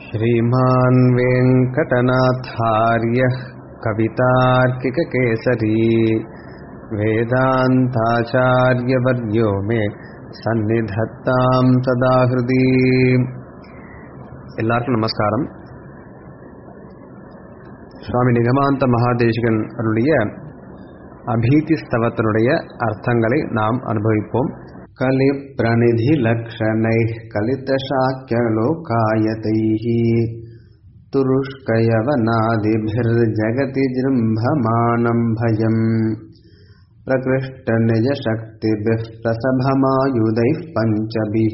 श्रीमान् वेङ्कटनाथार्यः कवितार्किककेसरी वेदान्ताचार्यवर्यो मे சந்நிதத்தாம் சதா ஹிருதி எல்லாருக்கும் நமஸ்காரம் சுவாமி நிகமாந்த மகாதேசிகன் அருளிய அபீதி ஸ்தவத்தினுடைய அர்த்தங்களை நாம் அனுபவிப்போம் கலி பிரநிதி லக்ஷணை கலித சாக்கியலோகாயதைः तुरुष्कयवनादिभिर्जगति जृम्भमाणं भयम् प्रकृष्टनिजशक्तिभिः प्रसभमायुधैः पञ्चभिः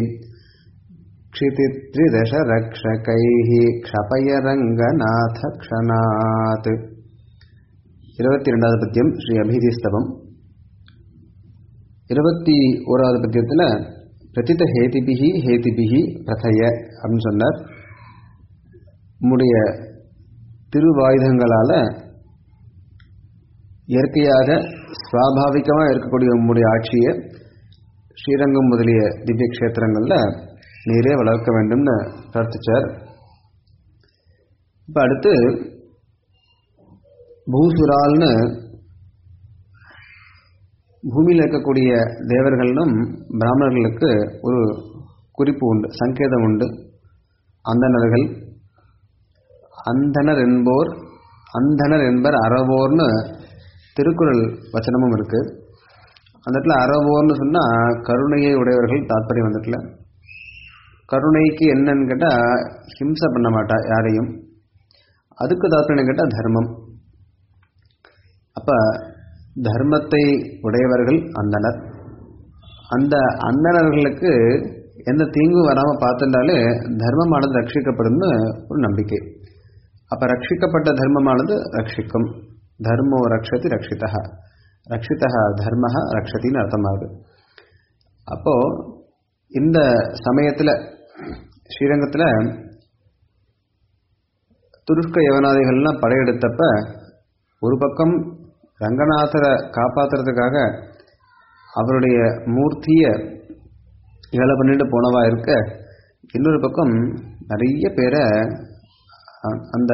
क्षितित्रिदशरक्षकैः क्षपय रङ्गनाथ क्षणात् இருபத்தி ரெண்டாவது பத்தியம் ஸ்ரீ அபிதிஸ்தவம் இருபத்தி ஓராவது பத்தியத்தில் பிரதித்த ஹேதிபிகி ஹேதிபிகி பிரதய அப்படின்னு சொன்னார் உம்முடைய திருவாயுதங்களால் இயற்கையாக சுவாபாவிகமாக இருக்கக்கூடிய உம்முடைய ஆட்சியை ஸ்ரீரங்கம் முதலிய திவ்ய கஷேத்திரங்களில் நீரே வளர்க்க வேண்டும்னு பிரார்த்திச்சார் இப்போ அடுத்து பூசுரால்னு பூமியில் இருக்கக்கூடிய தேவர்களும் பிராமணர்களுக்கு ஒரு குறிப்பு உண்டு சங்கேதம் உண்டு அந்தணர்கள் அந்தனர் என்போர் அந்தனர் என்பர் அறவோர்னு திருக்குறள் வச்சனமும் இருக்கு அந்த இடத்துல அறவோர்னு சொன்னால் கருணையை உடையவர்கள் தாத்பரியம் வந்துட்டுல கருணைக்கு என்னன்னு கேட்டால் ஹிம்சை பண்ண மாட்டா யாரையும் அதுக்கு தாத்பரியம் கேட்டால் தர்மம் அப்போ தர்மத்தை உடையவர்கள் அந்தனர் அந்த அந்தணர்களுக்கு எந்த தீங்கும் வராமல் பார்த்துட்டாலே தர்மமானது ரட்சிக்கப்படும்னு ஒரு நம்பிக்கை அப்போ ரட்சிக்கப்பட்ட தர்மமானது ரட்சிக்கும் தர்மோ ரக்ஷதி ரட்சிதா ரட்சிதா தர்ம ரக்ஷத்தின்னு அர்த்தமாகுது அப்போது இந்த சமயத்தில் ஸ்ரீரங்கத்தில் துருஷ்க யவனாதிகள்லாம் படையெடுத்தப்ப ஒரு பக்கம் ரங்கநாதரை காப்பாற்றுறதுக்காக அவருடைய மூர்த்தியை வேலை பண்ணிட்டு போனவா இருக்க இன்னொரு பக்கம் நிறைய பேரை அந்த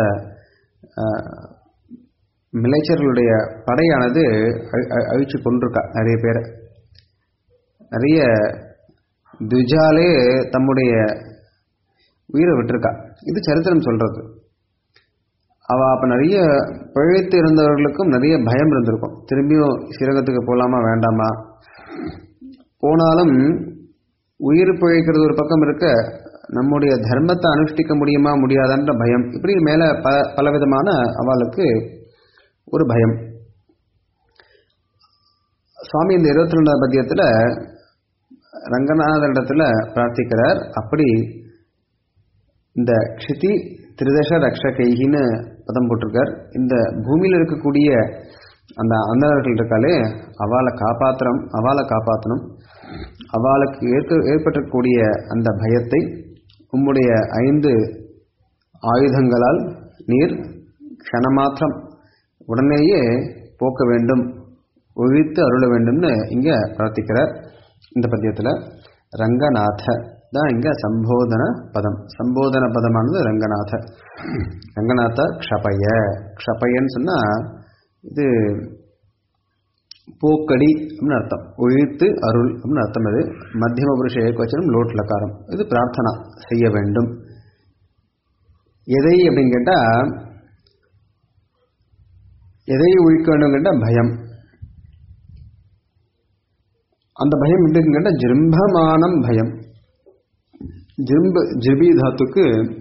மிளைச்சர்களுடைய படையானது அழிச்சு கொண்டிருக்கா நிறைய பேரை நிறைய துஜாலே தம்முடைய உயிரை விட்டுருக்கா இது சரித்திரம் சொல்றது அவ அப்ப நிறைய பிழைத்து இருந்தவர்களுக்கும் நிறைய பயம் இருந்திருக்கும் திரும்பியும் சிறகத்துக்கு போகலாமா வேண்டாமா போனாலும் உயிர் பிழைக்கிறது ஒரு பக்கம் இருக்க நம்முடைய தர்மத்தை அனுஷ்டிக்க முடியுமா முடியாதான்ற பயம் இப்படி மேல ப பலவிதமான அவளுக்கு ஒரு பயம் சுவாமி இந்த இருபத்தி ரெண்டாவது பத்தியத்தில் ரங்கநாதரிடத்துல பிரார்த்திக்கிறார் அப்படி இந்த க்ஷிதி திரிதச ரக்ஷகைகின்னு பதம் போட்டிருக்கார் இந்த பூமியில் இருக்கக்கூடிய அந்த அந்தனர்கள் இருக்காலே அவளை காப்பாற்றணும் அவளை காப்பாற்றணும் அவளுக்கு ஏற்க ஏற்பட்டக்கூடிய அந்த பயத்தை உம்முடைய ஐந்து ஆயுதங்களால் நீர் க்ஷணமாத்திரம் உடனேயே போக்க வேண்டும் ஒழித்து அருள வேண்டும்னு இங்க பிரார்த்திக்கிறார் இந்த பத்தியத்தில் ரங்கநாத தான் இங்க சம்போதன பதம் சம்போதன பதமானது ரங்கநாத ரங்கநாத க்ஷபய க்ஷபயன்னு சொன்னா இது போக்கடி அப்படின்னு அர்த்தம் ஒழித்து அருள் அப்படின்னு அர்த்தம் இது மத்தியம புருஷ ஏகவச்சனம் லோட் லக்காரம் இது பிரார்த்தனா செய்ய வேண்டும் எதை அப்படின்னு கேட்டா எதை ஒழிக்க வேண்டும் கேட்டால் பயம் அந்த பயம் எப்படின்னு கேட்டால் ஜிரும்பமானம் பயம் ஜிரும்ப ஜிபி தாத்துக்கு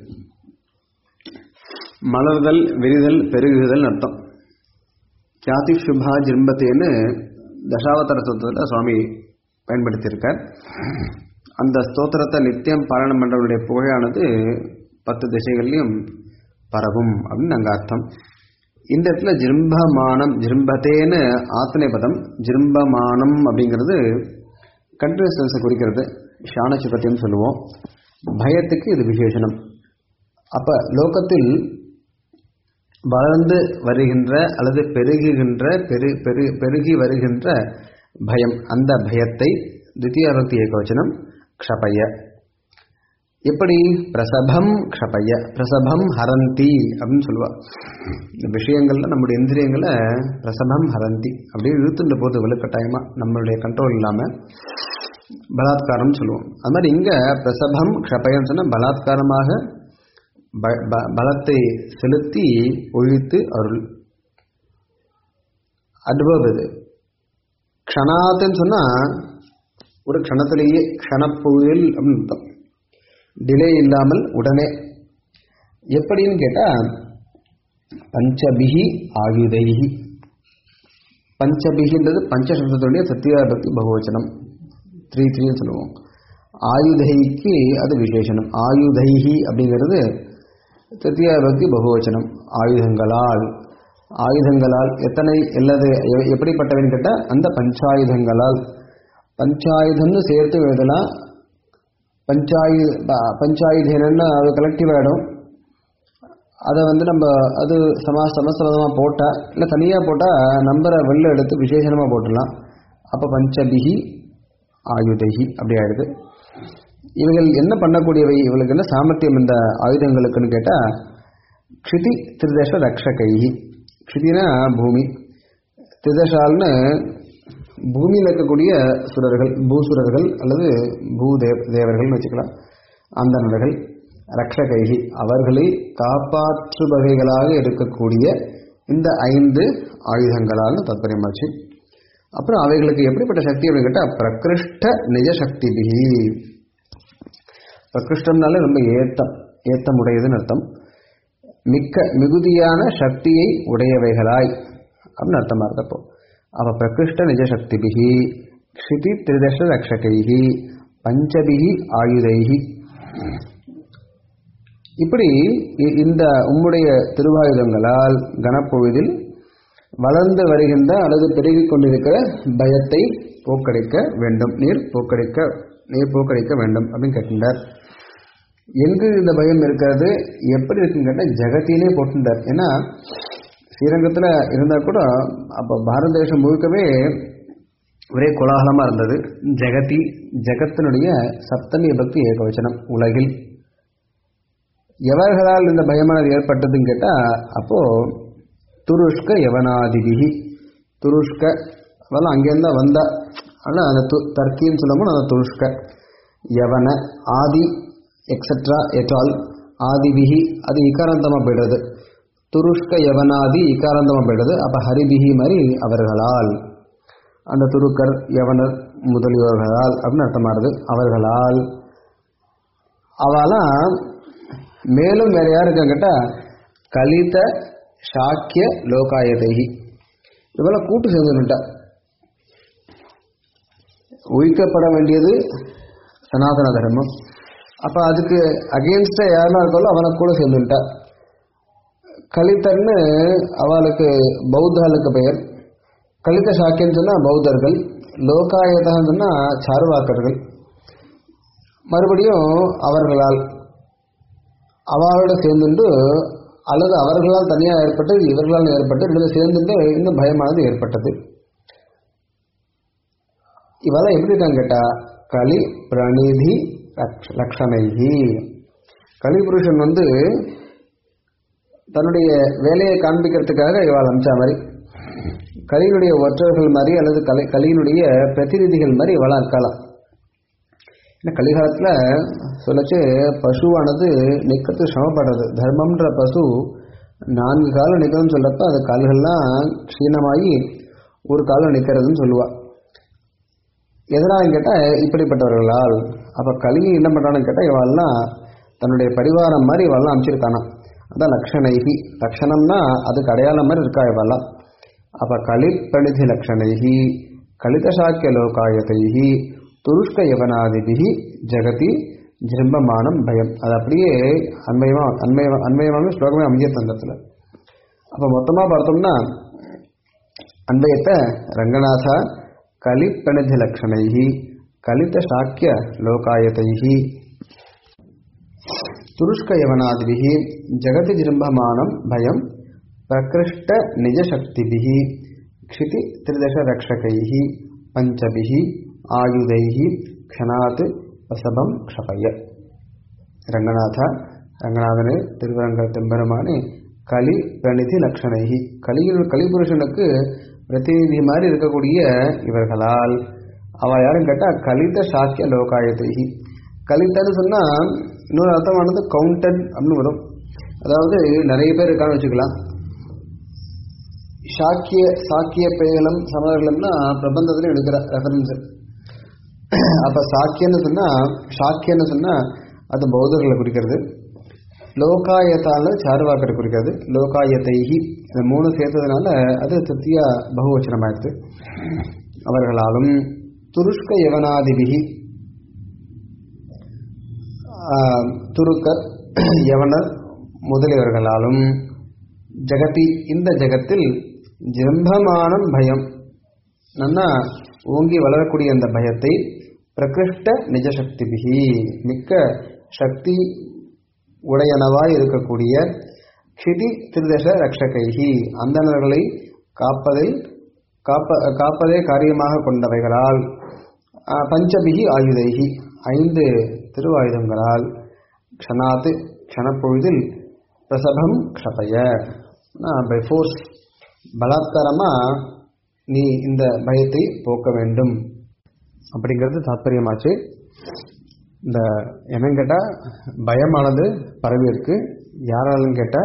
மலர்தல் விரிதல் பெருகுதல் அர்த்தம் கியாதி சுபா ஜிம்பத்தேன்னு தசாவதார ஸ்தோத்திரத்தில் சுவாமி பயன்படுத்தியிருக்கார் அந்த ஸ்தோத்திரத்தை நித்தியம் பாராயணம் பண்ணுறவருடைய புகழானது பத்து திசைகள்லையும் பரவும் அப்படின்னு அங்கே அர்த்தம் இந்த இடத்துல ஜிரும்பமானம் ஜிரும்பத்தேன்னு ஆத்தனை பதம் ஜிரும்பமானம் அப்படிங்கிறது கண்டினியூஸ் குறிக்கிறது ஷானச்சுபத்தியம் சொல்லுவோம் பயத்துக்கு இது விசேஷனம் அப்ப லோகத்தில் வளர்ந்து வருகின்ற அல்லது பெருகுகின்ற பெரு பெரு பெருகி வருகின்ற பயம் அந்த பயத்தை தித்தியாபக்தி ஏகவச்சனம் க்ஷபய எப்படி பிரசபம் க்ஷபய பிரசபம் ஹரந்தி அப்படின்னு சொல்லுவா இந்த விஷயங்கள்ல நம்முடைய இந்திரியங்களை பிரசபம் ஹரந்தி அப்படியே இழுத்துட்டு போகுது வலுக்கட்டாயமா நம்மளுடைய கண்ட்ரோல் இல்லாம பலாத்காரம் சொல்லுவோம் அது மாதிரி இங்க பிரசபம் க்ஷபயம் சொன்னா பலாத்காரமாக ப- ப- பலத்தை செலுத்தி ஒழித்து அருள் அட்வர்ப் இது க்ஷணாத்துன்னு சொன்னா ஒரு க்ஷணத்திலேயே க்ஷணப்புயல் அப்படின்னு அர்த்தம் டிலே இல்லாமல் உடனே எப்படின்னு கேட்டா பஞ்சபிகி ஆயுதைகி பஞ்சபிகின்றது பஞ்சசப்தத்துடைய சத்தியாபக்தி பகுவச்சனம் த்ரீ த்ரீன்னு சொல்லுவோம் ஆயுதைக்கு அது விசேஷனம் ஆயுதைகி அப்படிங்கிறது தத்தியாபக்தி பகுவச்சனம் ஆயுதங்களால் ஆயுதங்களால் எத்தனை அல்லது எ- எப்படிப்பட்டவன்னு கேட்டால் அந்த பஞ்சாயுதங்களால் பஞ்சாயுதம்னு சேர்த்து எழுதலாம் பஞ்சாயு ப- பஞ்சாயுதேனன்னு அது கலெக்டிவ் ஆகிடும் அதை வந்து நம்ம அது சமா சமஸ்கிருதமாக போட்டால் இல்லை தனியாக போட்டால் நம்பரை வெளில எடுத்து விசேஷனமாக போட்டுடலாம் அப்போ பஞ்சபிகி ஆயுதகி அப்படி ஆயிடுது இவர்கள் என்ன பண்ணக்கூடியவை இவங்களுக்கு என்ன சாமர்த்தியம் இந்த ஆயுதங்களுக்குன்னு கேட்டால் க்ஷிதி திருதேச ரக்ஷகைகி க்ஷிதினா பூமி திருதேசால்னு பூமியில் இருக்கக்கூடிய சுரர்கள் பூசுரர்கள் அல்லது பூதேவ தேவர்கள்னு வச்சுக்கலாம் அந்தணர்கள் ரக்ஷகைகி அவர்களை காப்பாற்றுபவைகளாக இருக்கக்கூடிய இந்த ஐந்து ஆயுதங்களால் தாத்பரியமாச்சு அப்புறம் அவைகளுக்கு எப்படிப்பட்ட சக்தி அப்படின்னு கேட்டால் பிரகிருஷ்ட நிஜ சக்தி பிரகிருஷ்டம்னாலே ரொம்ப ஏத்தம் ஏத்தம் உடையதுன்னு அர்த்தம் மிக்க மிகுதியான சக்தியை உடையவைகளாய் அப்படின்னு அர்த்தமா இருக்கப்போ அவ பிரகிருஷ்ட நிஜசக்திபிகி க்ஷிதி திரிதர்ஷ ரக்ஷகைகி பஞ்சபிகி ஆயுதைகி இப்படி இ- இந்த உம்முடைய திருவாயுதங்களால் கனப்பொழுதில் வளர்ந்து வருகின்ற அல்லது பெருகிக் கொண்டிருக்கிற பயத்தை போக்கடிக்க வேண்டும் நீர் போக்கடிக்க நீர் போக்கடிக்க வேண்டும் அப்படின்னு கேட்கின்றார் எங்கு இந்த பயம் இருக்கிறது எப்படி இருக்குன்னு கேட்டால் ஜெகத்திலே போட்டுட்டார் ஏன்னா ஸ்ரீரங்கத்தில் இருந்தால் கூட அப்போ பாரத தேசம் முழுக்கவே ஒரே கோலாகலமாக இருந்தது ஜெகதி ஜெகத்தினுடைய சப்தமி பக்தி ஏகவச்சனம் உலகில் எவர்களால் இந்த பயமானது ஏற்பட்டதுன்னு கேட்டால் அப்போ துருஷ்க யவனாதிபிகி துருஷ்க அதெல்லாம் அங்கேருந்து வந்தா ஆனால் அந்த து தர்க்கின்னு சொல்லும்போது அந்த துருஷ்க யவன ஆதி எக்ஸெட்ரா எட்டால் ஆதிபிகி அது இகாராந்தமாக போயிடுறது துருஷ்க யவனாதி இகாராந்தமாக போயிடுது அப்போ ஹரிபிகி மாதிரி அவர்களால் அந்த துருக்கர் யவனர் முதலியோர்களால் அப்படின்னு அர்த்தமாடுது அவர்களால் அவெல்லாம் மேலும் வேற யார் இருக்காங்க கேட்டா கலித சாக்கிய லோகாயதைகி இவெல்லாம் கூட்டு சேர்ந்துட்டா ஒழிக்கப்பட வேண்டியது சனாதன தர்மம் அப்ப அதுக்கு அகேன்ஸ்டா யாரெல்லாம் இருக்காலோ அவனை கூட சேர்ந்துட்டா கலித்தன்னு அவளுக்கு பௌத்தாளுக்கு பெயர் கலித சாக்கியன்னு சொன்னா பௌத்தர்கள் லோகாயதன்னு சொன்னா சார்வாக்கர்கள் மறுபடியும் அவர்களால் அவளோட சேர்ந்துண்டு அல்லது அவர்களால் தனியாக ஏற்பட்டது இவர்களால் ஏற்பட்டு ரெண்டு பேரும் சேர்ந்துட்டு இன்னும் பயமானது ஏற்பட்டது இவெல்லாம் எப்படி இருக்கான்னு கேட்டா களி பிரணிதி லக்ஷ- லக்ஷணைகி கலிபுருஷன் வந்து தன்னுடைய வேலையை காண்பிக்கிறதுக்காக இவாள் அமிச்சா மாதிரி கலியினுடைய ஒற்றர்கள் மாதிரி அல்லது கலை கலியினுடைய பிரதிநிதிகள் மாதிரி இவளாம் இருக்கலாம் ஏன்னா கலிகாலத்தில் சொல்லச்சு பசுவானது நிற்கிறது சிரமப்படுறது தர்மம்ன்ற பசு நான்கு காலம் நிற்கணும்னு சொல்கிறப்ப அந்த கால்கள்லாம் க்ஷீணமாகி ஒரு காலம் நிற்கிறதுன்னு சொல்லுவா எதனாலும் கேட்டால் இப்படிப்பட்டவர்களால் அப்போ கலிங்கி என்ன பண்ணுறான்னு கேட்டால் இவெல்லாம் தன்னுடைய பரிவாரம் மாதிரி இவெல்லாம் அமைச்சிருக்கானா அதான் லக்ஷணைகி லக்ஷணம்னா அதுக்கு அடையாளம் மாதிரி இருக்கா இவெல்லாம் அப்போ கலி பிரணிதி லக்ஷணைகி கலிதசாக்கிய லோகாயதைகி துருஷ்க யவனாதிபிகி ஜெகதி ஜிம்பமானம் பயம் அது அப்படியே அண்மையமா அண்மைய அண்மையமான ஸ்லோகமே அமைஞ்சிருந்த அந்த இடத்துல அப்போ மொத்தமாக பார்த்தோம்னா அன்பயத்தை ரங்கநாதா கலிப்பணிதி லக்ஷணைகி கலித சாக்கிய லோகாயதைகி துருஷ்க யவனாதிபிகி ஜெகதி ஜிம்பமானம் பயம் பிரகிருஷ்ட நிஜசக்திபிகி க்ஷிதி திரிதச ரக்ஷகைகி பஞ்சபிகி ஆயுதைகி க்ஷணாத் பிரசபம் க்ஷபய ரங்கநாதா ரங்கநாதனே திருவரங்க தெம்பெருமானே கலி பிரணிதி லக்ஷணைகி கலியில் கலிபுருஷனுக்கு பிரதிநிதி மாதிரி இருக்கக்கூடிய இவர்களால் அவ யாரும் கேட்டா கலித சாக்கிய லோகாயத்தைகி கலித்தன்னு சொன்னா இன்னொரு அர்த்தமானது கவுண்டட் அப்படின்னு வரும் அதாவது நிறைய பேர் இருக்கான்னு வச்சுக்கலாம் சாக்கிய சாக்கிய பேகலம் சமதளம்னா பிரபந்தத்துல எடுக்கிற ரெஃபரன்ஸ் அப்ப சாக்கியன்னு சொன்னா சாக்கியன்னு சொன்னா அது பௌத்தர்களை குறிக்கிறது லோகாயத்தால சாருவாக்கரை குறிக்கிறது லோகாயத்தைகி இந்த மூணு சேர்த்ததுனால அது திருப்தியா பகுவச்சனமாயிடுது அவர்களாலும் துருஷ்க யவனாதிபிகி ஆஹ், துருக்கர் யவனர் முதலியவர்களாலும் ஜெகதி இந்த ஜெகத்தில் ஜம்பமானம் பயம் நன்னா ஓங்கி வளரக்கூடிய அந்த பயத்தை பிரகிருஷ்ட நிஜசக்திபிகி மிக்க சக்தி உடையனவாய் இருக்கக்கூடிய க்ஷிதி திருதச ரக்ஷகைகி அந்தணர்களை காப்பதில் காப்ப காப்பதே காரியமாக கொண்டவைகளால் ஆஹ், பஞ்சபிகி ஆயுதைகி ஐந்து திருவாயுதங்களால் க்ஷணாத்து க்ஷணப்பொழுதில் பிரசபம் க்ஷபய பை ஃபோர்ஸ் பலாத்காரமா நீ இந்த பயத்தை போக்க வேண்டும் அப்படிங்கிறது தாத்பரியமாச்சு இந்த என்னன்னு கேட்டா பயமானது பரவி இருக்கு யாராலும் கேட்டா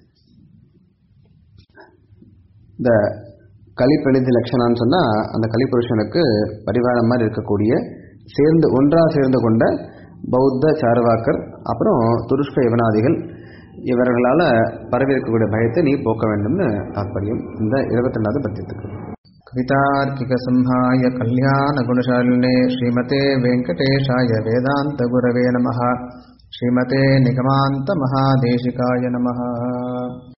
இந்த கலிப்பெழுதி லட்சணான்னு சொன்னா அந்த கலிபுருஷனுக்கு பரிவாரம் மாதிரி இருக்கக்கூடிய சேர்ந்து ஒன்றா சேர்ந்து கொண்ட பௌத்த சார்வாக்கர் அப்புறம் துருஷ்க யவனாதிகள் இவர்களால பரவி இருக்கக்கூடிய பயத்தை நீ போக்க வேண்டும்னு தாற்பயம் இந்த இருபத்தி ரெண்டாவது பத்தியத்துக்கு கவிதார்க்கிக சம்ஹாய கல்யாண குணசாலினே ஸ்ரீமதே வெங்கடேஷாய வேதாந்த குரவே நம ஸ்ரீமதே நிகமாந்த மகாதேசிகாய நம